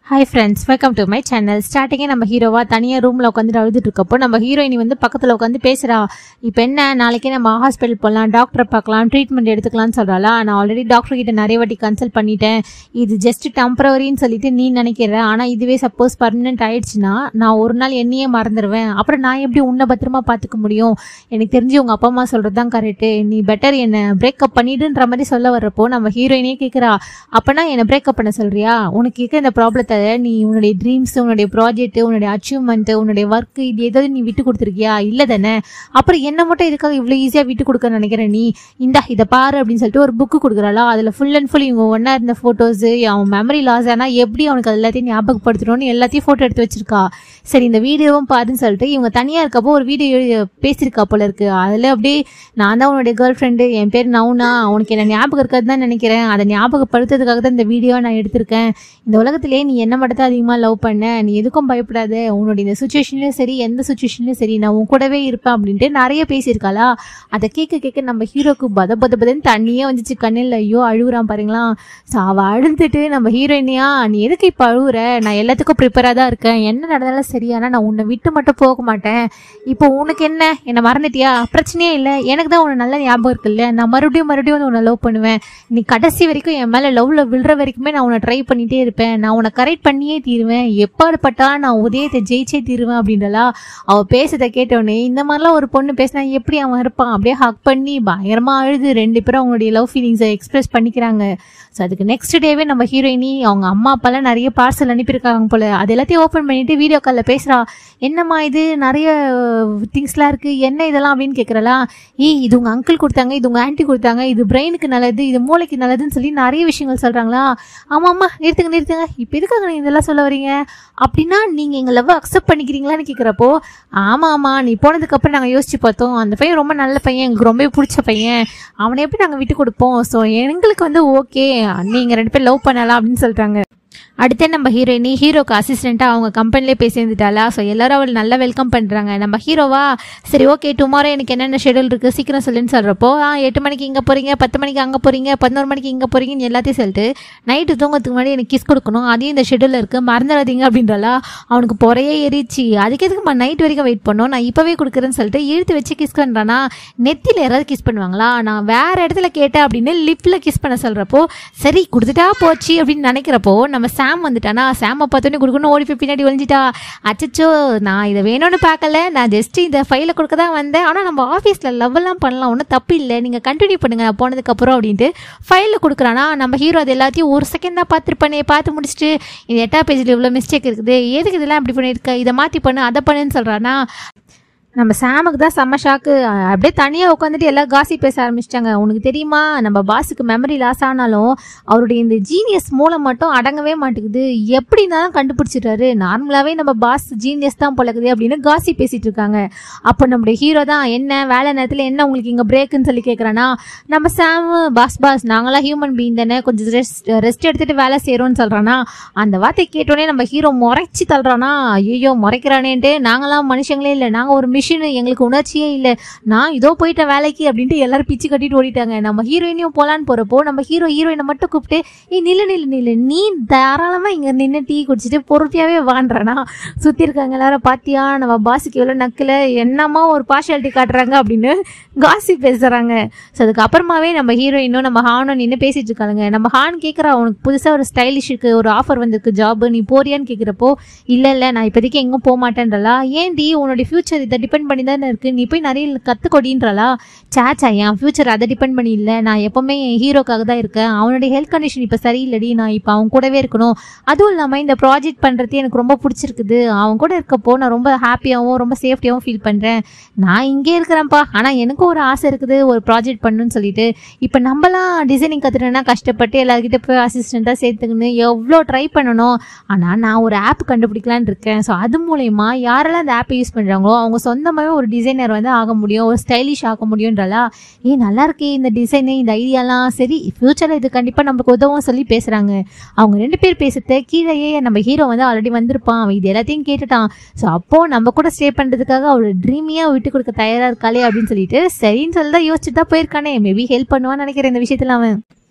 hi friends welcome to my channel ஸ்டார்டிங்கே நம்ம ஹீரோவா தனியாக ரூமில் உட்காந்துட்டு அழுதுட்டு இருக்கப்போ நம்ம ஹீரோயினி வந்து பக்கத்தில் உட்காந்து பேசுகிறா இப்போ என்ன நாளைக்கே நம்ம ஹாஸ்பிட்டல் போகலாம் டாக்டரை பார்க்கலாம் ட்ரீட்மெண்ட் எடுத்துக்கலாம்னு சொல்கிறாளா நான் ஆல்ரெடி டாக்டர் கிட்ட நிறைய வாட்டி கன்சல்ட் பண்ணிட்டேன் இது ஜஸ்ட் டெம்பரவரின்னு சொல்லிட்டு நீ நினைக்கிற ஆனால் இதுவே சப்போஸ் பர்மனெண்ட் ஆயிடுச்சுன்னா நான் ஒரு நாள் என்னையே மறந்துடுவேன் அப்புறம் நான் எப்படி உன்னை பத்திரமா பார்த்துக்க முடியும் எனக்கு தெரிஞ்சு உங்கள் அப்பா அம்மா சொல்கிறது தான் கரெக்டு நீ பெட்டர் என்னை பிரேக்கப் பண்ணிடுன்ற மாதிரி சொல்ல வர்றப்போ நம்ம ஹீரோயினே கேட்குறா அப்போனா என்னை பிரேக்கப் பண்ண சொல்றியா உனக்கு இருக்க இந்த ப்ராப்ளத்தை நீ உன்னுடைய ட்ரீம்ஸ் உன்னுடைய ப்ராஜெக்ட் உன்னுடைய அச்சீவ்மெண்ட் உன்னுடைய ஒர்க் இது ஏதாவது நீ விட்டு கொடுத்துருக்கியா இல்லை தானே அப்புறம் என்ன மட்டும் இதுக்காக இவ்வளோ ஈஸியாக விட்டு கொடுக்க நினைக்கிற நீ இந்தா இதை பாரு அப்படின்னு சொல்லிட்டு ஒரு புக்கு கொடுக்குறாளா அதில் ஃபுல் அண்ட் ஃபுல் இவங்க ஒன்றா இருந்த ஃபோட்டோஸு அவன் மெமரி லாஸ் ஆனால் எப்படி அவனுக்கு அது எல்லாத்தையும் ஞாபகப்படுத்தணும்னு எல்லாத்தையும் ஃபோட்டோ எடுத்து வச்சிருக்கா சரி இந்த வீடியோவும் பாருன்னு சொல்லிட்டு இவங்க தனியாக இருக்கப்போ ஒரு வீடியோ பேசியிருக்கா போல இருக்கு அதில் அப்படியே நான் தான் உன்னுடைய கேர்ள் ஃப்ரெண்டு என் பேர் நவுனா உனக்கு என்ன ஞாபகம் இருக்காது தான் நினைக்கிறேன் அதை ஞாபகப்படுத்துறதுக்காக தான் இந்த வீடியோ நான் எடுத்திருக்கேன் இந்த உலகத்திலேயே நீ என்ன மட்டும் தான் அதிகமாக லவ் பண்ண நீ எதுக்கும் பயப்படாத உன்னுடைய இந்த சுச்சுவேஷன்லையும் சரி எந்த சுச்சுவேஷன்லையும் சரி நான் உன் கூடவே இருப்பேன் அப்படின்ட்டு நிறைய பேசியிருக்காளா அதை கேட்க கேட்க நம்ம ஹீரோக்கு பத பத பதன்னு தண்ணியே வந்துச்சு கண்ணில் ஐயோ அழுகுறான் பாருங்களா ஸோ அவள் அழுந்துட்டு நம்ம ஹீரோயினியா நீ எதுக்கு இப்போ அழுகுற நான் எல்லாத்துக்கும் ப்ரிப்பேராக தான் இருக்கேன் என்ன நடந்தாலும் சரியானா நான் உன்னை விட்டு மட்டும் போக மாட்டேன் இப்போ உனக்கு என்ன என்னை மறந்துட்டியா பிரச்சனையே இல்லை எனக்கு தான் உன்னை நல்ல ஞாபகம் இருக்குல்ல நான் மறுபடியும் மறுபடியும் வந்து உன்னை லவ் பண்ணுவேன் நீ கடைசி வரைக்கும் என் மேலே லவ்வில் விழுற வரைக்குமே நான் உன்னை ட்ரை பண்ணிட்டே இருப்பேன் நான் உன்னை கரெக்ட் பண்ணியே தீருவேன் எப்பாடுபட்டா நான் உதயத்தை ஜெயிச்சே தீருவேன் அப்படின்றலா அவள் பேசுறதை கேட்டோடனே இந்த மாதிரிலாம் ஒரு பொண்ணு பேசினா எப்படி அவன் இருப்பான் அப்படியே ஹக் பண்ணி பயங்கரமாக அழுது ரெண்டு பேரும் அவங்களுடைய லவ் ஃபீலிங்ஸை எக்ஸ்பிரஸ் பண்ணிக்கிறாங்க ஸோ அதுக்கு நெக்ஸ்ட் டேவே நம்ம ஹீரோயினி அவங்க அம்மா அப்பாலாம் நிறைய பார்சல் அனுப்பியிருக்காங்க போல அது எல்லாத்தையும் ஓப்பன் பண்ணிட்டு வீடியோ காலில் பேசுகிறா என்னம்மா இது நிறைய திங்ஸ்லாம் இருக்குது என்ன இதெல்லாம் அப்படின்னு கேட்குறலா ஏய் இது உங்கள் அங்கிள் கொடுத்தாங்க இது உங்கள் ஆன்ட்டி கொடுத்தாங்க இது பிரெயினுக்கு நல்லது இது மூளைக்கு நல்லதுன்னு சொல்லி நிறைய விஷயங்கள் சொல்கிறாங்களா ஆமாம் ஆமா நிறுத்துங்க நிறுத்துங்க இப்போ எதுக்காக நீங்கள் இதெல்லாம் சொல்ல வரீங்க அப்படின்னா நீங்கள் எங்கள் லவ் அக்செப்ட் பண்ணிக்கிறீங்களான்னு கேட்குறப்போ ஆமாம் ஆமாம் நீ போனதுக்கப்புறம் நாங்கள் யோசிச்சு பார்த்தோம் அந்த பையன் ரொம்ப நல்ல பையன் எங்களுக்கு ரொம்பவே பிடிச்ச பையன் அவனை எப்படி நாங்கள் விட்டு கொடுப்போம் ஸோ எங்களுக்கு வந்து ஓகே நீங்கள் ரெண்டு பேரும் லவ் பண்ணலாம் அப்படின்னு சொல்லிட்டாங்க அடுத்து நம்ம ஹீரோயினி ஹீரோக்கு அசிஸ்டண்ட்டாக அவங்க கம்பெனிலே போய் சேர்ந்துட்டாளா ஸோ எல்லாரும் அவள் நல்லா வெல்கம் பண்ணுறாங்க நம்ம ஹீரோவா சரி ஓகே டுமாரோ எனக்கு என்னென்ன ஷெடியூல் இருக்குது சீக்கிரம் சொல்லுன்னு சொல்கிறப்போ ஆ எட்டு மணிக்கு இங்கே போகிறீங்க பத்து மணிக்கு அங்கே போகிறீங்க பதினோரு மணிக்கு இங்கே போகிறீங்கன்னு எல்லாத்தையும் சொல்லிட்டு நைட்டு தூங்கத்துக்கு முன்னாடி எனக்கு கிஸ் கொடுக்கணும் அதையும் இந்த ஷெடியூலில் இருக்குது மறந்துடாதீங்க அப்படின்றாலா அவனுக்கு பொறையே எரிச்சு அதுக்கு எதுக்கு நைட் வரைக்கும் வெயிட் பண்ணோம் நான் இப்போவே கொடுக்குறேன்னு சொல்லிட்டு இழுத்து வச்சு கிஸ் பண்ணுறானா நெத்தியில் யாராவது கிஸ் பண்ணுவாங்களா நான் வேறு இடத்துல கேட்டேன் அப்படின்னு லிப்பில் கிஸ் பண்ண சொல்கிறப்போ சரி கொடுத்துட்டா போச்சு அப்படின்னு நினைக்கிறப்போ நம்ம சாம் வந்துட்டானா சாமை பார்த்தோன்னே கொடுக்கணும் ஓடி போய் பின்னாடி ஒழிஞ்சிட்டா அச்சச்சோ நான் இதை வேணும்னு பார்க்கல நான் ஜஸ்ட் இந்த ஃபைலை கொடுக்க தான் வந்தேன் ஆனால் நம்ம ஆஃபீஸில் லவ்வெல்லாம் பண்ணலாம் ஒன்றும் தப்பு இல்லை நீங்கள் கண்டினியூ பண்ணுங்க நான் போனதுக்கப்புறம் அப்படின்ட்டு ஃபைலில் கொடுக்குறானா நம்ம ஹீரோ அது எல்லாத்தையும் ஒரு செகண்ட் தான் பார்த்துருப்பேனே பார்த்து முடிச்சுட்டு இந்த எட்டாம் பேஜில் இவ்வளோ மிஸ்டேக் இருக்குது எதுக்கு இதெல்லாம் இப்படி பண்ணியிருக்க இதை மாற்றி பண்ணு அதை பண்ணுன்னு சொல்கிறானா நம்ம சாமுக்கு தான் செம்ம ஷாக்கு அப்படியே தனியாக உட்காந்துட்டு எல்லாம் காசி பேச ஆரம்பிச்சிட்டாங்க உனக்கு தெரியுமா நம்ம பாஸுக்கு மெமரி லாஸ் ஆனாலும் அவருடைய இந்த ஜீனியஸ் மூலம் மட்டும் அடங்கவே மாட்டேங்குது எப்படி தான் கண்டுபிடிச்சிட்டாரு நார்மலாகவே நம்ம பாஸ் ஜீனியஸ் தான் பழகுது அப்படின்னு காசி பேசிட்டு இருக்காங்க அப்போ நம்முடைய ஹீரோ தான் என்ன வேலை நேரத்தில் என்ன உங்களுக்கு இங்கே பிரேக்குன்னு சொல்லி கேட்குறானா நம்ம சாம் பாஸ் பாஸ் நாங்களாம் ஹியூமன் பீங் தானே கொஞ்சம் ரெஸ்ட் ரெஸ்ட் எடுத்துட்டு வேலை செய்கிறோன்னு சொல்கிறானா அந்த வார்த்தை கேட்டோடனே நம்ம ஹீரோ முறைச்சி தள்ளுறானா ஐயோ முறைக்கிறானேன்ட்டு நாங்களாம் மனுஷங்களே இல்லை நாங்கள் ஒரு மிஷின் எங்களுக்கு உணர்ச்சியே இல்லை நான் இதோ போயிட்ட வேலைக்கு அப்படின்ட்டு எல்லாரும் பிச்சு கட்டிட்டு ஓடிட்டாங்க நம்ம ஹீரோயினையும் போலான்னு போகிறப்போ நம்ம ஹீரோ ஹீரோயினை மட்டும் கூப்பிட்டு ஏய் நில்லு நில்லு நில்லு நீ தாராளமாக இங்கே நின்று டீ குடிச்சிட்டு பொறுப்பியாகவே வாண்டுறானா சுற்றி இருக்காங்க எல்லாரும் பாத்தியா நம்ம பாஸுக்கு எவ்வளோ நக்கில் என்னமா ஒரு பார்ஷாலிட்டி காட்டுறாங்க அப்படின்னு காசி பேசுகிறாங்க ஸோ அதுக்கப்புறமாவே நம்ம ஹீரோயினும் நம்ம ஹானும் நின்று பேசிட்டு இருக்காங்க நம்ம ஹான் கேட்குறா உனக்கு புதுசாக ஒரு ஸ்டைலிஷுக்கு ஒரு ஆஃபர் வந்திருக்கு ஜாப் நீ போறியான்னு கேட்குறப்போ இல்லை இல்லை நான் இப்போதைக்கு எங்கும் போக மாட்டேன்றலா ஏன்டி உன்னோட ஃபியூச்சர் இதை டிபெண்ட் பண்ணி தானே இருக்குது நீ போய் நிறைய கற்றுக்கொடின்றலா சேச்சா என் ஃபியூச்சர் அதை டிபெண்ட் பண்ணி இல்லை நான் எப்போவுமே என் ஹீரோக்காக தான் இருக்கேன் அவனுடைய ஹெல்த் கண்டிஷன் இப்போ சரியில்லடி நான் இப்போ அவன் கூடவே இருக்கணும் அதுவும் இல்லாமல் இந்த ப்ராஜெக்ட் பண்ணுறது எனக்கு ரொம்ப பிடிச்சிருக்குது அவன் கூட இருக்கப்போ நான் ரொம்ப ஹாப்பியாகவும் ரொம்ப சேஃப்டியாகவும் ஃபீல் பண்ணுறேன் நான் இங்கே இருக்கிறேன்ப்பா ஆனால் எனக்கும் ஒரு ஆசை இருக்குது ஒரு ப்ராஜெக்ட் பண்ணணும்னு சொல்லிட்டு இப்போ நம்மலாம் டிசைனிங் கற்றுட்டோன்னா கஷ்டப்பட்டு எல்லாருக்கிட்ட போய் அசிஸ்டண்ட்டாக சேர்த்துக்கணும் எவ்வளோ ட்ரை பண்ணணும் ஆனால் நான் ஒரு ஆப் கண்டுபிடிக்கலான்னு இருக்கேன் ஸோ அது மூலயமா யாரெல்லாம் அந்த ஆப்பை யூஸ் பண்ணுறாங்களோ அவங்க சொந்தமாகவே ஒரு டிசைனர் வந்து ஆக முடியும் ஒரு ஸ்டைலிஷ் ஆக முடியும்ன்றலா ஏ நல்லா இருக்கே இந்த டிசைனு இந்த ஐடியாலாம் சரி ஃப்யூச்சரில் இது கண்டிப்பாக நமக்கு உதவும் சொல்லி பேசுகிறாங்க அவங்க ரெண்டு பேர் பேசுறது கீழேயே நம்ம ஹீரோ வந்து ஆல்ரெடி வந்திருப்பான் அவன் இது எல்லாத்தையும் கேட்டுட்டான் ஸோ அப்போது நம்ம கூட ஸ்டே பண்ணுறதுக்காக அவளோட ட்ரீமியாக விட்டு கொடுக்க தயாராக இருக்காளே அப்படின்னு சொல்லிட்டு சரின்னு சொல்லி தான் யோசிச்சுட்டு தான் போயிருக்கானே மேபி ஹெல்ப் பண்ணுவான்னு நினைக்கிறேன் இந்த விஷயத்தில் அவன்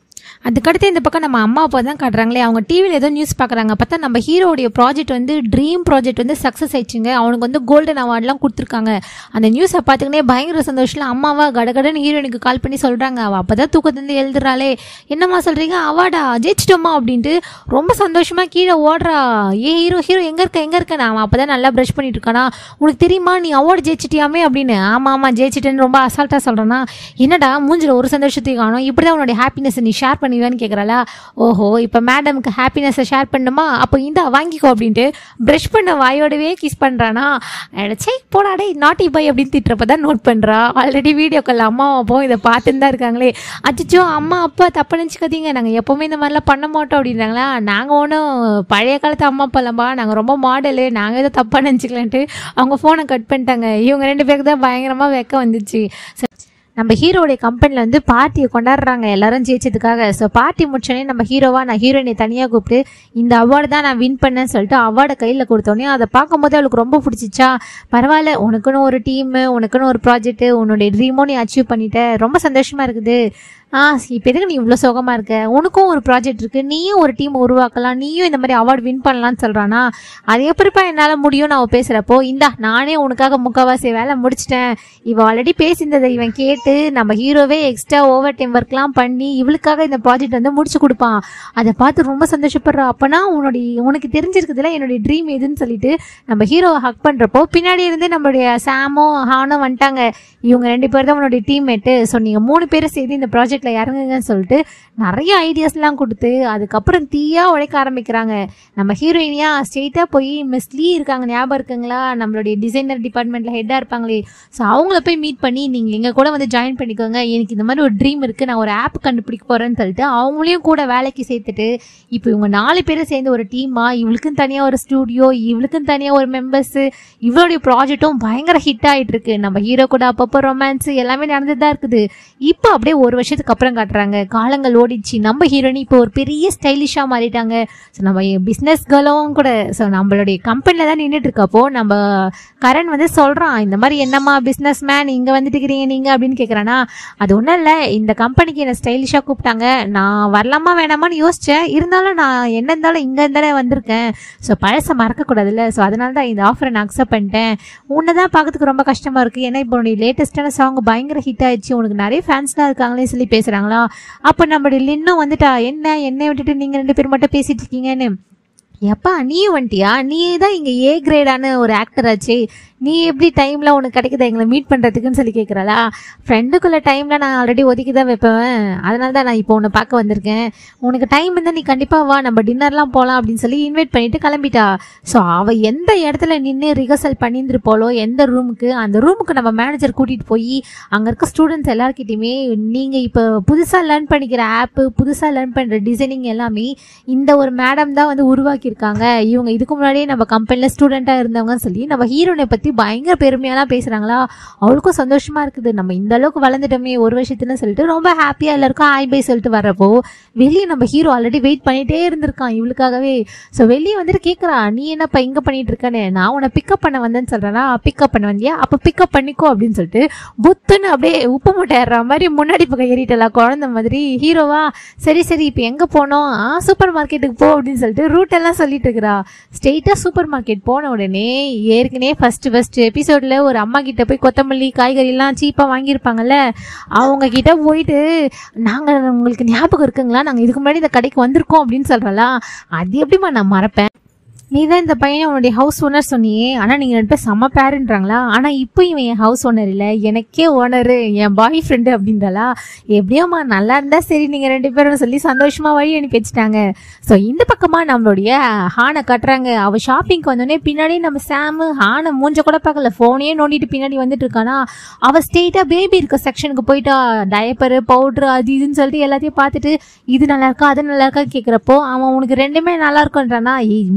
அதுக்கடுத்து இந்த பக்கம் நம்ம அம்மா அப்பா தான் காட்டுறாங்களே அவங்க டிவியில் ஏதோ நியூஸ் பார்க்குறாங்க பார்த்தா நம்ம ஹீரோடைய ப்ராஜெக்ட் வந்து ட்ரீம் ப்ராஜெக்ட் வந்து சக்ஸஸ் ஆயிடுச்சுங்க அவனுக்கு வந்து கோல்டன் அவார்ட்லாம் கொடுத்துருக்காங்க அந்த நியூஸை பார்த்துக்கினே பயங்கர சந்தோஷத்தில் அம்மாவா கடகடன்னு ஹீரோயினுக்கு கால் பண்ணி சொல்கிறாங்க அவள் அப்போ தான் தூக்கத்துலேருந்து எழுதுறாளே என்னம்மா சொல்கிறீங்க அவார்டா ஜெயிச்சிட்டோமா அப்படின்ட்டு ரொம்ப சந்தோஷமாக கீழே ஓடுறா ஏ ஹீரோ ஹீரோ எங்கே இருக்க எங்கே இருக்க நான் அப்போ தான் நல்லா ப்ரஷ் பண்ணிட்டு இருக்கானா உனக்கு தெரியுமா நீ அவார்டு ஜெயிச்சிட்டியாமே அப்படின்னு ஆமாம் ஆமாம் ஜெயிச்சிட்டேன்னு ரொம்ப அசால்ட்டாக சொல்கிறேன்னா என்னடா மூஞ்சில் ஒரு சந்தோஷத்தையும் காணும் இப்படி தான் உன்னோட ஹாப்பினஸ் நீ ஷேர் பண்ணுவேன்னு கேட்குறாளா ஓஹோ இப்போ மேடம்க்கு ஹாப்பினஸை ஷேர் பண்ணுமா அப்போ இந்தா வாங்கிக்கோ அப்படின்ட்டு ப்ரஷ் பண்ண வாயோடவே கிஸ் பண்ணுறானா சே போடாடே நாட்டி பாய் அப்படின்னு திட்டுறப்ப தான் நோட் பண்ணுறா ஆல்ரெடி வீடியோ கால் அம்மா அப்பாவும் இதை பார்த்துன்னு தான் இருக்காங்களே அச்சோ அம்மா அப்பா தப்பு நினச்சிக்காதீங்க நாங்கள் எப்போவுமே இந்த மாதிரிலாம் பண்ண மாட்டோம் அப்படின்றாங்களா நாங்கள் ஒன்றும் பழைய காலத்து அம்மா அப்பா இல்லைம்பா நாங்கள் ரொம்ப மாடலு நாங்கள் எதுவும் தப்பாக நினச்சிக்கலான்ட்டு அவங்க ஃபோனை கட் பண்ணிட்டாங்க இவங்க ரெண்டு பேருக்கு தான் பயங்கரமாக வெக்க வந்துச்சு சரி, நம்ம ஹீரோடைய கம்பெனியில் வந்து பார்ட்டியை கொண்டாடுறாங்க எல்லாரும் ஜெயிச்சதுக்காக ஸோ பார்ட்டி முடிச்சோடனே நம்ம ஹீரோவா நான் ஹீரோயினை தனியாக கூப்பிட்டு இந்த அவார்டு தான் நான் வின் பண்ணேன்னு சொல்லிட்டு அவார்டை கையில் கொடுத்தோன்னே அதை பார்க்கும்போது அவளுக்கு ரொம்ப பிடிச்சிச்சா பரவாயில்ல உனக்குன்னு ஒரு டீமு உனக்குன்னு ஒரு ப்ராஜெக்ட்டு உன்னுடைய ட்ரீமும் நீ அச்சீவ் பண்ணிட்ட ரொம்ப சந்தோஷமாக இருக்குது ஆ இப்போ எதுக்கு நீ இவ்வளோ சோகமாக இருக்க உனக்கும் ஒரு ப்ராஜெக்ட் இருக்குது நீயும் ஒரு டீம் உருவாக்கலாம் நீயும் இந்த மாதிரி அவார்டு வின் பண்ணலாம்னு சொல்கிறானா அது எப்படிப்பா என்னால் முடியும்னு அவள் பேசுகிறப்போ இந்தா நானே உனக்காக முக்கால்வாசி வேலை முடிச்சிட்டேன் இவன் ஆல்ரெடி பேசியிருந்ததை இவன் கேட்டு நம்ம ஹீரோவே எக்ஸ்ட்ரா ஓவர் டைம் ஒர்க்லாம் பண்ணி இவளுக்காக இந்த ப்ராஜெக்ட் வந்து முடிச்சு கொடுப்பான் அதை பார்த்து ரொம்ப சந்தோஷப்படுறா அப்போனா உன்னுடைய உனக்கு தெரிஞ்சிருக்குதுல என்னுடைய ட்ரீம் எதுன்னு சொல்லிட்டு நம்ம ஹீரோவை ஹக் பண்ணுறப்போ பின்னாடி இருந்து நம்மளுடைய சாமும் ஹானும் வந்துட்டாங்க இவங்க ரெண்டு பேர் தான் உன்னுடைய டீம்மேட்டு ஸோ நீங்கள் மூணு பேரும் சேர்ந்து இந்த ப்ராஜெக்டில் இறங்குங்கன்னு சொல்லிட்டு நிறைய ஐடியாஸ்லாம் கொடுத்து அதுக்கப்புறம் தீயா உழைக்க ஆரம்பிக்கிறாங்க நம்ம ஹீரோயினியா ஸ்ட்ரெயிட்டாக போய் மிஸ் லீ இருக்காங்க ஞாபகம் இருக்குங்களா நம்மளுடைய டிசைனர் டிபார்ட்மெண்ட்டில் ஹெட்டாக இருப்பாங்களே ஸோ அவங்கள போய் மீட் பண்ணி நீங்கள் எங்கள் கூட வந்து ஜாயின் பண்ணிக்கோங்க எனக்கு இந்த மாதிரி ஒரு ட்ரீம் இருக்குது நான் ஒரு ஆப் கண்டுபிடிக்க போகிறேன்னு சொல்லிட்டு அவங்களையும் கூட வேலைக்கு சேர்த்துட்டு இப்போ இவங்க நாலு பேரும் சேர்ந்து ஒரு டீமா இவளுக்குன்னு தனியாக ஒரு ஸ்டூடியோ இவளுக்குன்னு தனியாக ஒரு மெம்பர்ஸு இவளுடைய ப்ராஜெக்ட்டும் பயங்கர ஹிட் ஆகிட்டு இருக்கு நம்ம ஹீரோ கூட அப்பப்போ ரொமான்ஸ் எல்லாமே நடந்துட்டு தான் இருக்குது இப்போ அப்படியே ஒரு வருஷத்துக்கு அப்புறம் காட்டுறாங்க காலங்கள் ஓடிச்சு நம்ம ஹீரோனி இப்போ ஒரு பெரிய ஸ்டைலிஷாக மாறிட்டாங்க ஸோ நம்ம பிஸ்னஸ் கேர்ளும் கூட ஸோ நம்மளுடைய கம்பெனியில் தான் நின்றுட்டு இருக்கப்போ நம்ம கரண் வந்து சொல்கிறான் இந்த மாதிரி என்னம்மா பிஸ்னஸ் மேன் இங்கே வந்துட்டு இருக்கிறீங்க நீங்கள் அப்படின்னு கேட்குறானா அது ஒன்றும் இல்லை இந்த கம்பெனிக்கு என்னை ஸ்டைலிஷாக கூப்பிட்டாங்க நான் வரலாமா வேணாமான்னு யோசித்தேன் இருந்தாலும் நான் என்ன இருந்தாலும் இங்கே இருந்தாலே வந்திருக்கேன் ஸோ பழசை மறக்கக்கூடாதுல்ல ஸோ அதனால தான் இந்த ஆஃபரை நான் அக்செப்ட் பண்ணிட்டேன் உன்னை தான் பார்க்கறதுக்கு ரொம்ப கஷ்டமாக இருக்குது ஏன்னா இப்போ உன்னுடைய லேட்டஸ்ட்டான சாங் பயங்கர ஹிட் ஆயிடுச்சு உனக்கு நிறைய ஃபேன்ஸ்லாம் இருக்காங்களே சொல்லி பேசுகிறாங்களா அப்போ நம்மளுடைய லின்னும் வந்துட்டா என்ன என்னை விட்டுட்டு நீங்கள் ரெண்டு பேர் மட்டும் பேசிட்டு இருக்கீங்கன்னு எப்பா நீயும் வந்துட்டியா நீ தான் இங்கே ஏ கிரேடான ஒரு ஆக்டர் ஆச்சு நீ எப்படி டைமில் உனக்கு கிடைக்குதா எங்களை மீட் பண்ணுறதுக்குன்னு சொல்லி கேட்குறாளா ஃப்ரெண்டுக்குள்ள டைமில் நான் ஆல்ரெடி ஒதுக்கி தான் வைப்பேன் அதனால தான் நான் இப்போ உன்னை பார்க்க வந்திருக்கேன் உனக்கு டைம் இருந்தால் நீ கண்டிப்பாக வா நம்ம டின்னர்லாம் போகலாம் அப்படின்னு சொல்லி இன்வைட் பண்ணிட்டு கிளம்பிட்டா ஸோ அவள் எந்த இடத்துல நின்று ரிஹர்சல் பண்ணியிருந்துருப்போலோ எந்த ரூமுக்கு அந்த ரூமுக்கு நம்ம மேனேஜர் கூட்டிகிட்டு போய் அங்கே இருக்க ஸ்டூடெண்ட்ஸ் எல்லாருக்கிட்டையுமே நீங்கள் இப்போ புதுசாக லேர்ன் பண்ணிக்கிற ஆப்பு புதுசாக லேர்ன் பண்ணுற டிசைனிங் எல்லாமே இந்த ஒரு மேடம் தான் வந்து உருவாக்கியிருக்காங்க இவங்க இதுக்கு முன்னாடியே நம்ம கம்பெனியில் ஸ்டூடெண்ட்டாக இருந்தவங்கன்னு சொல்லி நம்ம ஹீரோனை பற்றி பயங்கர பெருமையாலாம் பேசுகிறாங்களா அவளுக்கும் சந்தோஷமாக இருக்குது நம்ம இந்த அளவுக்கு வளர்ந்துட்டோமே ஒரு வருஷத்துலன்னு சொல்லிட்டு ரொம்ப ஹாப்பியாக எல்லாருக்கும் ஆய் பை சொல்லிட்டு வர்றப்போ வெளியே நம்ம ஹீரோ ஆல்ரெடி வெயிட் பண்ணிகிட்டே இருந்திருக்கான் இவளுக்காகவே ஸோ வெளியே வந்துட்டு கேட்குறா நீ என்னப்பா இங்கே பண்ணிட்டு இருக்கேன்னு நான் உன்னை பிக்கப் பண்ண வந்தேன்னு சொல்கிறேன்னா பிக்கப் பண்ண வந்தியா அப்போ பிக்கப் பண்ணிக்கோ அப்படின்னு சொல்லிட்டு புத்துன்னு அப்படியே உப்பு மூட்டை ஏறுற மாதிரி முன்னாடி பக்கம் ஏறிட்டலாம் குழந்த மாதிரி ஹீரோவா சரி சரி இப்போ எங்கே போனோம் ஆ சூப்பர் மார்க்கெட்டுக்கு போ அப்படின்னு சொல்லிட்டு ரூட் எல்லாம் சொல்லிட்டு இருக்கிறா ஸ்ட்ரெயிட்டாக சூப்பர் மார்க்கெட் போன உடனே ஏற்கனவே ஃபர்ஸ்ட் ஃபர்ஸ்ட் எபிசோடில் ஒரு அம்மா கிட்ட போய் கொத்தமல்லி காய்கறிலாம் சீப்பாக வாங்கியிருப்பாங்கல்ல அவங்க கிட்ட போயிட்டு நாங்கள் உங்களுக்கு ஞாபகம் இருக்குங்களா நாங்கள் இதுக்கு முன்னாடி இந்த கடைக்கு வந்திருக்கோம் அப்படின்னு சொல்கிறலா அது எப்படிம்மா நான் மறப்பேன் நீ தான் இந்த பையனை உன்னுடைய ஹவுஸ் ஓனர் சொன்னியே ஆனால் நீங்கள் ரெண்டு பேர் செம்ம பேருன்றாங்களா ஆனால் இப்போ இவன் என் ஹவுஸ் ஓனர் இல்லை எனக்கே ஓனரு என் பாய் ஃப்ரெண்டு அப்படின்றாளா எப்படியோம்மா நல்லா இருந்தால் சரி நீங்கள் ரெண்டு பேரும் சொல்லி சந்தோஷமாக வழி அனுப்பி வச்சுட்டாங்க ஸோ இந்த பக்கமாக நம்மளுடைய ஹானை கட்டுறாங்க அவள் ஷாப்பிங்க்கு வந்தோடனே பின்னாடி நம்ம சாமு ஹானை மூஞ்ச கூட பார்க்கல ஃபோனையே நோண்டிட்டு பின்னாடி வந்துட்டு இருக்கானா அவள் ஸ்ட்ரெயிட்டாக பேபி இருக்க செக்ஷனுக்கு போயிட்டா டயப்பரு பவுட்ரு அது இதுன்னு சொல்லிட்டு எல்லாத்தையும் பார்த்துட்டு இது நல்லா இருக்கா அது நல்லா இருக்கா கேட்குறப்போ அவன் உனக்கு ரெண்டுமே நல்லா இருக்குன்றானா ஏய் முண்டும்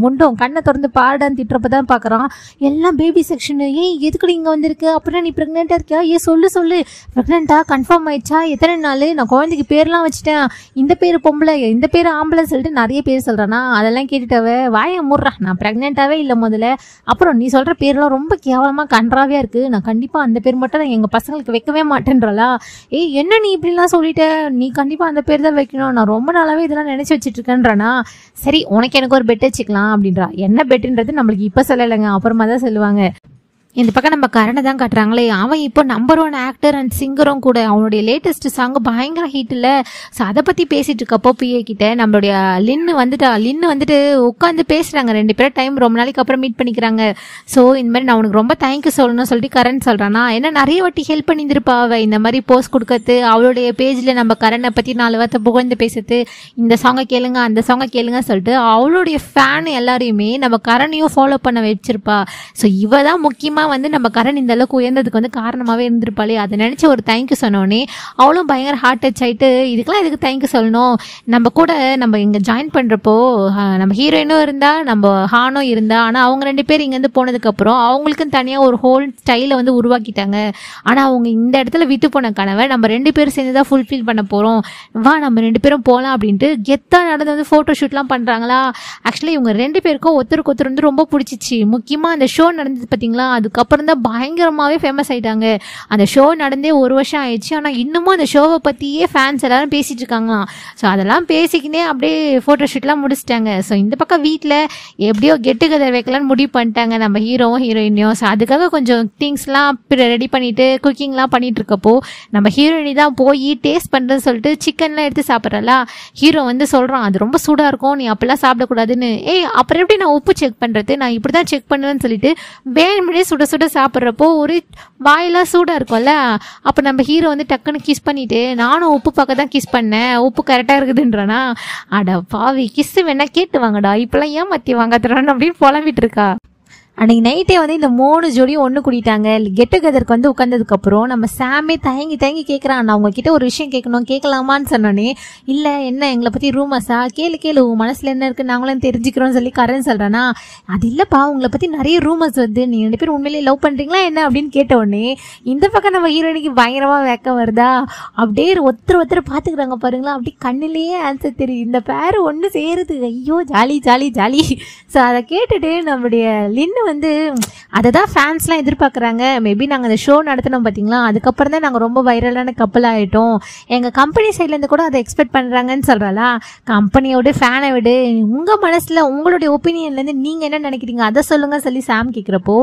கண்ணை திறந்து பாடான்னு திட்டுறப்ப தான் பார்க்குறான் எல்லாம் பேபி செக்ஷனு ஏய் எதுக்குடி இங்கே வந்திருக்கு அப்படின்னா நீ ப்ரெக்னெண்ட்டாக இருக்கியா ஏ சொல்லு சொல்லு ப்ரெக்னெண்ட்டா கன்ஃபார்ம் ஆயிடுச்சா எத்தனை நாள் நான் குழந்தைக்கு பேர்லாம் வச்சுட்டேன் இந்த பேர் பொம்பளை இந்த பேர் ஆம்பளை சொல்லிட்டு நிறைய பேர் சொல்கிறானா அதெல்லாம் கேட்டுட்டவ வாயை முடுறா நான் ப்ரெக்னெண்ட்டாகவே இல்லை முதல்ல அப்புறம் நீ சொல்கிற பேர்லாம் ரொம்ப கேவலமாக கன்றாவே இருக்குது நான் கண்டிப்பாக அந்த பேர் மட்டும் நான் எங்கள் பசங்களுக்கு வைக்கவே மாட்டேன்றலா ஏய் என்ன நீ இப்படிலாம் சொல்லிட்ட நீ கண்டிப்பாக அந்த பேர் தான் வைக்கணும் நான் ரொம்ப நாளாவே இதெல்லாம் நினச்சி வச்சுட்டு இருக்கேன்றனா சரி உனக்கு எனக்கு ஒரு பெட் வச்சுக்கலாம் அப்படின்றா என்ன பெட்டுன்றது நம்மளுக்கு இப்போ சொல்லலைங்க அப்புறமா தான் சொல்லுவாங்க இந்த பக்கம் நம்ம கரணை தான் காட்டுறாங்களே அவன் இப்போ நம்பர் ஒன் ஆக்டர் அண்ட் சிங்கரும் கூட அவனுடைய லேட்டஸ்ட் சாங் பயங்கர ஹீட் இல்லை ஸோ அதை பற்றி பேசிட்டு இருக்கப்போ பிஏ கிட்ட நம்மளுடைய லின்னு வந்துட்டா லின்னு வந்துட்டு உட்காந்து பேசுகிறாங்க ரெண்டு பேரும் டைம் ரொம்ப நாளைக்கு அப்புறம் மீட் பண்ணிக்கிறாங்க ஸோ இந்த மாதிரி நான் உனக்கு ரொம்ப தேங்க்யூ சொல்லணும்னு சொல்லிட்டு கரண் சொல்கிறானா ஏன்னா நிறைய வாட்டி ஹெல்ப் பண்ணியிருந்திருப்பா அவ இந்த மாதிரி போஸ்ட் கொடுக்கறது அவளுடைய பேஜில் நம்ம கரனை பற்றி நாலு வார்த்தை புகழ்ந்து பேசுறது இந்த சாங்கை கேளுங்க அந்த சாங்கை கேளுங்க சொல்லிட்டு அவளுடைய ஃபேன் எல்லாரையுமே நம்ம கரணையும் ஃபாலோ பண்ண வச்சிருப்பா ஸோ இவ தான் முக்கியமாக வந்து நம்ம கரண் இந்த அளவுக்கு உயர்ந்ததுக்கு வந்து காரணமாகவே இருந்திருப்பாளே அதை நினச்சி ஒரு தேங்க்யூ சொன்னோடனே அவளும் பயங்கர ஹார்ட் டச் ஆயிட்டு இதுக்கெல்லாம் இதுக்கு தேங்க்யூ சொல்லணும் நம்ம கூட நம்ம இங்கே ஜாயின் பண்ணுறப்போ நம்ம ஹீரோயினும் இருந்தா நம்ம ஹானும் இருந்தா ஆனால் அவங்க ரெண்டு பேர் இங்கேருந்து போனதுக்கப்புறம் அவங்களுக்கும் தனியாக ஒரு ஹோல் ஸ்டைலை வந்து உருவாக்கிட்டாங்க ஆனால் அவங்க இந்த இடத்துல விட்டு போன கனவை நம்ம ரெண்டு பேரும் சேர்ந்து தான் ஃபுல்ஃபில் பண்ண போகிறோம் வா நம்ம ரெண்டு பேரும் போகலாம் அப்படின்ட்டு கெத்தாக நடந்து வந்து ஃபோட்டோ ஷூட்லாம் பண்ணுறாங்களா ஆக்சுவலி இவங்க ரெண்டு பேருக்கும் ஒருத்தருக்கு ஒருத்தர் வந்து ரொம்ப பிடிச்சிச்சு முக்கியமாக அந்த ஷோ நடந்தது பார்த்தீங்களா அதுக்கப்புறம் தான் பயங்கரமாகவே ஃபேமஸ் ஆயிட்டாங்க அந்த ஷோ நடந்தே ஒரு வருஷம் ஆயிடுச்சு ஆனால் இன்னமும் அந்த ஷோவை பற்றியே ஃபேன்ஸ் எல்லாரும் பேசிட்டு இருக்காங்களாம் ஸோ அதெல்லாம் பேசிக்கினே அப்படியே ஃபோட்டோ ஷூட்லாம் முடிச்சிட்டாங்க ஸோ இந்த பக்கம் வீட்டில் எப்படியோ கெட் டுகெதர் வைக்கலாம்னு முடிவு பண்ணிட்டாங்க நம்ம ஹீரோவும் ஹீரோயினியும் ஸோ அதுக்காக கொஞ்சம் திங்ஸ்லாம் ரெடி பண்ணிட்டு குக்கிங்லாம் பண்ணிட்டு இருக்கப்போ நம்ம ஹீரோயினி தான் போய் டேஸ்ட் பண்ணுறேன்னு சொல்லிட்டு சிக்கன்லாம் எடுத்து சாப்பிட்றல ஹீரோ வந்து சொல்கிறான் அது ரொம்ப சூடாக இருக்கும் நீ அப்பெல்லாம் சாப்பிடக்கூடாதுன்னு ஏய் அப்புறம் எப்படி நான் உப்பு செக் பண்ணுறது நான் இப்படி தான் செக் பண்ணுவேன்னு சொல்லிட்டு வேணுமுடியே சுட சுட சாப்பிட்றப்போ ஒரு வாயெல்லாம் சூடாக இருக்கும்ல அப்போ நம்ம ஹீரோ வந்து டக்குன்னு கிஸ் பண்ணிட்டு நானும் உப்பு பார்க்க தான் கிஸ் பண்ணேன் உப்பு கரெக்டாக இருக்குதுன்றானா அட பாவி கிஸ் வேணா கேட்டு வாங்கடா இப்பெல்லாம் ஏன் மத்தி வாங்காத்துறான்னு அப்படின்னு புலம்பிட்டு இருக்கா அன்னைக்கு நைட்டே வந்து இந்த மூணு ஜோடியும் ஒன்று கூட்டிட்டாங்க கெட் டுகெதருக்கு வந்து உட்காந்ததுக்கப்புறம் நம்ம சாமே தயங்கி தயங்கி கேட்குறான் நான் உங்ககிட்ட ஒரு விஷயம் கேட்கணும் கேட்கலாமான்னு சொன்னோன்னே இல்லை என்ன எங்களை பற்றி ரூமர்ஸா கேளு கேளு உன் மனசில் என்ன இருக்குது நாங்களும் தெரிஞ்சுக்கிறோம்னு சொல்லி கரண் சொல்கிறானா அது இல்லைப்பா உங்களை பற்றி நிறைய ரூமர்ஸ் வந்து நீங்கள் ரெண்டு பேரும் உண்மையிலேயே லவ் பண்ணுறீங்களா என்ன அப்படின்னு கேட்ட உடனே இந்த பக்கம் நம்ம ஹீரோயினுக்கு பயங்கரமாக வெக்கம் வருதா அப்படியே ஒருத்தர் ஒருத்தர் பார்த்துக்கிறாங்க பாருங்களா அப்படியே கண்ணிலேயே ஆன்சர் தெரியும் இந்த பேர் ஒன்று சேருது ஐயோ ஜாலி ஜாலி ஜாலி ஸோ அதை கேட்டுட்டு நம்முடைய லின்னு வந்து அதை தான் ஃபேன்ஸ்லாம் எதிர்பார்க்குறாங்க மேபி நாங்கள் அந்த ஷோ நடத்தினோம் பார்த்தீங்களா அதுக்கப்புறம் தான் நாங்கள் ரொம்ப வைரலான கப்பல் ஆகிட்டோம் எங்கள் கம்பெனி சைட்லேருந்து கூட அதை எக்ஸ்பெக்ட் பண்ணுறாங்கன்னு சொல்கிறாளா கம்பெனியோட ஃபேனை விடு உங்கள் மனசில் உங்களுடைய ஒப்பீனியன்லேருந்து நீங்கள் என்ன நினைக்கிறீங்க அதை சொல்லுங்க சொல்லி சாம் கேட்குறப்போ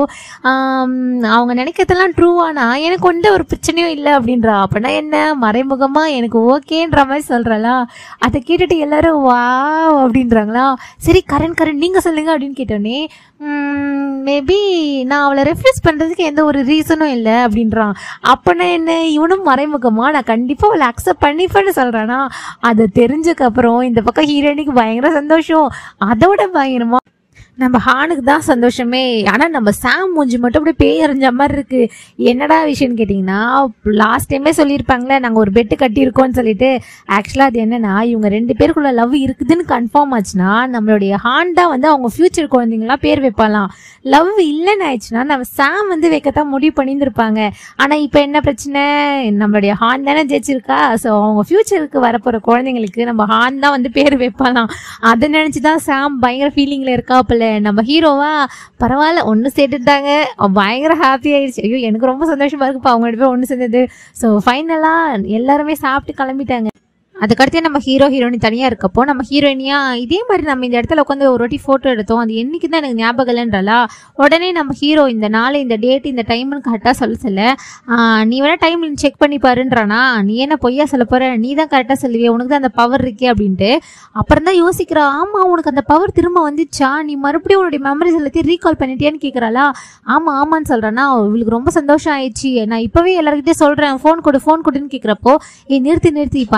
அவங்க நினைக்கிறதெல்லாம் ட்ரூவானா எனக்கு எந்த ஒரு பிரச்சனையும் இல்லை அப்படின்றா அப்படின்னா என்ன மறைமுகமாக எனக்கு ஓகேன்ற மாதிரி சொல்கிறாளா அதை கேட்டுட்டு எல்லாரும் வா அப்படின்றாங்களா சரி கரண் கரண் நீங்கள் சொல்லுங்க அப்படின்னு கேட்டோன்னே மேபி நான் அவளை ரெஃப்யூஸ் பண்ணுறதுக்கு எந்த ஒரு ரீசனும் இல்லை அப்படின்றான் அப்போனா என்ன இவனும் மறைமுகமா நான் கண்டிப்பாக அவளை அக்செப்ட் பண்ணிப்பேன்னு சொல்கிறானா அதை தெரிஞ்சக்கப்புறம் இந்த பக்கம் ஹீரோயினுக்கு பயங்கர சந்தோஷம் அதோட பயங்கரமா நம்ம ஹானுக்கு தான் சந்தோஷமே ஆனால் நம்ம சாம் மூஞ்சி மட்டும் அப்படியே பேய் எறிஞ்ச மாதிரி இருக்கு என்னடா விஷயம்னு கேட்டிங்கன்னா லாஸ்ட் டைமே சொல்லியிருப்பாங்களே நாங்கள் ஒரு பெட்டு கட்டியிருக்கோம்னு சொல்லிட்டு ஆக்சுவலாக அது என்னன்னா இவங்க ரெண்டு பேருக்குள்ள லவ் இருக்குதுன்னு கன்ஃபார்ம் ஆச்சுன்னா நம்மளுடைய ஹான் தான் வந்து அவங்க ஃபியூச்சர் குழந்தைங்களாம் பேர் வைப்பாலாம் லவ் இல்லைன்னு ஆயிடுச்சுன்னா நம்ம சாம் வந்து வைக்கத்தான் முடிவு பண்ணியிருந்திருப்பாங்க ஆனால் இப்போ என்ன பிரச்சனை நம்மளுடைய ஹான் தானே ஜெயிச்சிருக்கா ஸோ அவங்க ஃபியூச்சருக்கு வரப்போகிற குழந்தைங்களுக்கு நம்ம ஹான் தான் வந்து பேர் வைப்பாலாம் அதை நினச்சி தான் சாம் பயங்கர ஃபீலிங்கில் இருக்காப்புல நம்ம ஹீரோவா பரவாயில்ல ஒன்று சேர்த்துட்டாங்க அவன் பயங்கர ஹாப்பி ஆயிடுச்சு ஐயோ எனக்கு ரொம்ப சந்தோஷமா இருக்குப்பா அவங்க ரெண்டு பேரும் ஒன்று சேர்ந்தது ஸோ ஃபைனலாக எல்லாருமே சாப்பிட்டு கிளம்பிட்டாங்க அதுக்கடுத்து நம்ம ஹீரோ ஹீரோயினி தனியாக இருக்கப்போ நம்ம ஹீரோயினியா இதே மாதிரி நம்ம இந்த இடத்துல உட்காந்து ஒரு வாட்டி ஃபோட்டோ எடுத்தோம் அது என்னைக்கு தான் எனக்கு ஞாபகம் இல்லைன்றலா உடனே நம்ம ஹீரோ இந்த நாள் இந்த டேட் இந்த டைம்னு கரெக்டாக சொல்ல சொல்ல ஆஹ், நீ வேணா டைம் செக் பண்ணி பாருன்றானா நீ என்ன பொய்யா சொல்ல போற நீ தான் கரெக்டாக சொல்லுவிய உனக்கு தான் அந்த பவர் இருக்கே அப்படின்ட்டு அப்புறம் தான் யோசிக்கிறா ஆமாம் உனக்கு அந்த பவர் திரும்ப வந்துச்சா நீ மறுபடியும் உன்னுடைய மெமரிஸ் எல்லாத்தையும் ரீகால் பண்ணிட்டியான்னு கேட்குறாளா ஆமாம் ஆமான்னு சொல்கிறேன்னா இவளுக்கு ரொம்ப சந்தோஷம் ஆயிடுச்சு நான் இப்போவே எல்லாருக்கிட்டே சொல்கிறேன் ஃபோன் கொடு ஃபோன் கொடுன்னு கேட்குறப்போ ஏ நிறுத்தி நிறுத்தி இப்போ அதெல்லாம் முக்கியம்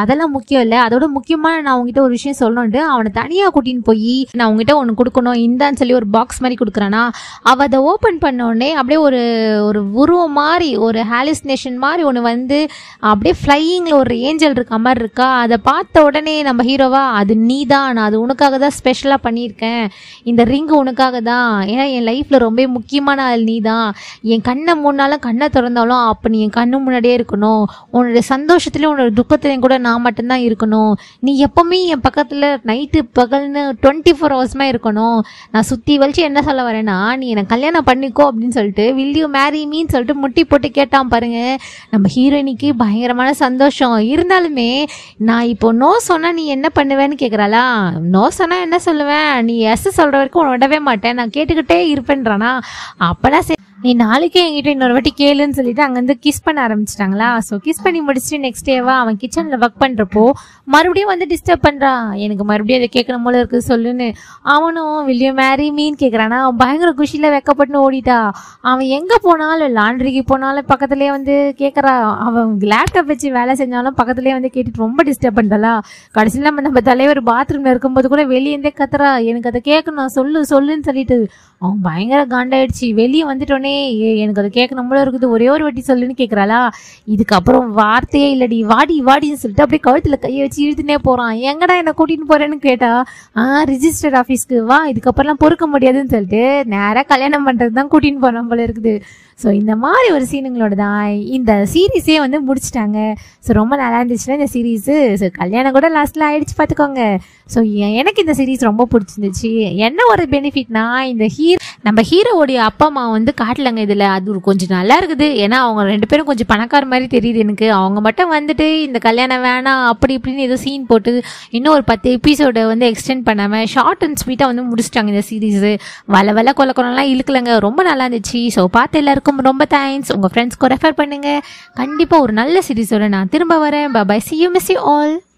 முக்கியம் இல்லை அதோட முக்கியமான நான் உங்ககிட்ட ஒரு விஷயம் சொல்லணுன்ட்டு அவனை தனியாக கூட்டின்னு போய் நான் உங்ககிட்ட ஒன்று கொடுக்கணும் இந்தான்னு சொல்லி ஒரு பாக்ஸ் மாதிரி கொடுக்குறானா அவள் அதை ஓப்பன் பண்ண உடனே அப்படியே ஒரு ஒரு உருவம் மாதிரி ஒரு ஹாலிசினேஷன் மாதிரி ஒன்று வந்து அப்படியே ஃப்ளையிங்கில் ஒரு ஏஞ்சல் இருக்க மாதிரி இருக்கா அதை பார்த்த உடனே நம்ம ஹீரோவா அது நீ தான் நான் அது உனக்காக தான் ஸ்பெஷலாக பண்ணியிருக்கேன் இந்த ரிங்கு உனக்காக தான் ஏன்னா என் லைஃப்பில் ரொம்ப முக்கியமான ஆள் நீ தான் என் கண்ணை மூணாலும் கண்ணை திறந்தாலும் அப்போ நீ என் கண்ணு முன்னாடியே இருக்கணும் உன்னோட சந்தோஷத்துலேயும் உன்னோட துக்கத்துலேயும் கூட நான் மட்டும்தான் இருக்கணும் நீ எப்பவுமே என் பக்கத்தில் நைட்டு பகல்னு டுவெண்ட்டி ஃபோர் ஹவர்ஸ்மே இருக்கணும் நான் சுற்றி வலிச்சு என்ன சொல்ல வரேன்னா நீ என்னை கல்யாணம் பண்ணிக்கோ அப்படின்னு சொல்லிட்டு வில் யூ மேரி மீன்னு சொல்லிட்டு முட்டி போட்டு கேட்டான் பாருங்க நம்ம ஹீரோயினிக்கு பயங்கரமான சந்தோஷம் இருந்தாலுமே நான் இப்போ நோ சொன்னா நீ என்ன பண்ணுவேன்னு கேட்குறாளா நோ சொன்னா என்ன சொல்லுவேன் நீ எஸ் சொல்ற வரைக்கும் உன்னை விடவே மாட்டேன் நான் கேட்டுக்கிட்டே இருப்பேன்றானா அப்பனா சரி நீ நாளைக்கே என்கிட்ட இன்னொரு வாட்டி கேளுன்னு சொல்லிட்டு அங்கேருந்து கிஸ் பண்ண ஆரம்பிச்சிட்டாங்களா ஸோ கிஸ் பண்ணி முடிச்சுட்டு நெக்ஸ்ட் டேவா அவன் கிச்சனில் ஒர்க் பண்ணுறப்போ மறுபடியும் வந்து டிஸ்டர்ப் பண்ணுறான் எனக்கு மறுபடியும் அதை கேட்கணும் போல இருக்குது சொல்லுன்னு அவனும் வில்லியோ மேரி மீன் கேட்குறானா அவன் பயங்கர குஷியில் வெக்கப்பட்டு ஓடிட்டா அவன் எங்கே போனாலும் லாண்ட்ரிக்கு போனாலும் பக்கத்துலேயே வந்து கேட்குறா அவன் லேப்டாப் வச்சு வேலை செஞ்சாலும் பக்கத்துலேயே வந்து கேட்டுட்டு ரொம்ப டிஸ்டர்ப் பண்ணுறலா கடைசியில் நம்ம நம்ம தலைவர் பாத்ரூமில் இருக்கும்போது கூட வெளியேந்தே கத்துறா எனக்கு அதை கேட்கணும் சொல்லு சொல்லுன்னு சொல்லிட்டு அவன் பயங்கர காண்டாயிடுச்சு வெளியே வந்துட்டோன்னே "ஏ, எனக்கு அதை கேட்கணும் போல இருக்குது ஒரே ஒரு வாட்டி சொல்லுன்னு கேட்குறாளா இதுக்கப்புறம் வார்த்தையே இல்லடி வாடி வாடின்னு சொல்லிட்டு அப்படியே கழுத்தில் கையை வச்சு இழுத்துனே போகிறான் எங்கடா என்னை கூட்டின்னு போகிறேன்னு கேட்டா ஆ ரிஜிஸ்டர் ஆஃபீஸ்க்கு வா இதுக்கப்புறம்லாம் பொறுக்க முடியாதுன்னு சொல்லிட்டு நேராக கல்யாணம் பண்ணுறது தான் கூட்டின்னு போகிறான் போல இருக்குது ஸோ இந்த மாதிரி ஒரு சீனுங்களோட தான் இந்த சீரீஸே வந்து முடிச்சிட்டாங்க ஸோ ரொம்ப நல்லா இருந்துச்சுன்னா இந்த சீரீஸு ஸோ கல்யாணம் கூட லாஸ்ட்டில் ஆயிடுச்சு பார்த்துக்கோங்க ஸோ எனக்கு இந்த சீரீஸ் ரொம்ப பிடிச்சிருந்துச்சு என்ன ஒரு பெனிஃபிட்னா இந்த ஹீரோ நம்ம ஹீரோவுடைய அப்பா அம்மா வந்து காட்டலங்க இதில் அது ஒரு கொஞ்சம் நல்லா இருக்குது ஏன்னா அவங்க ரெண்டு பேரும் கொஞ்சம் பணக்கார மாதிரி தெரியுது எனக்கு அவங்க மட்டும் வந்துட்டு இந்த கல்யாணம் வேணாம் அப்படி இப்படின்னு ஏதோ சீன் போட்டு இன்னும் ஒரு பத்து எபிசோடை வந்து எக்ஸ்டெண்ட் பண்ணாமல் ஷார்ட் அண்ட் ஸ்வீட்டாக வந்து முடிச்சிட்டாங்க இந்த சீரீஸு வள வள கொல கொலலாம் இழுக்கலங்க ரொம்ப நல்லா இருந்துச்சு ஸோ பார்த்து எல்லாருக்கும் ரொம்ப தேங்க்ஸ் உங்கள் ஃப்ரெண்ட்ஸ்க்கு ரெஃபர் பண்ணுங்கள் கண்டிப்பாக ஒரு நல்ல சீரீஸோட நான் திரும்ப வரேன் bye see you miss you all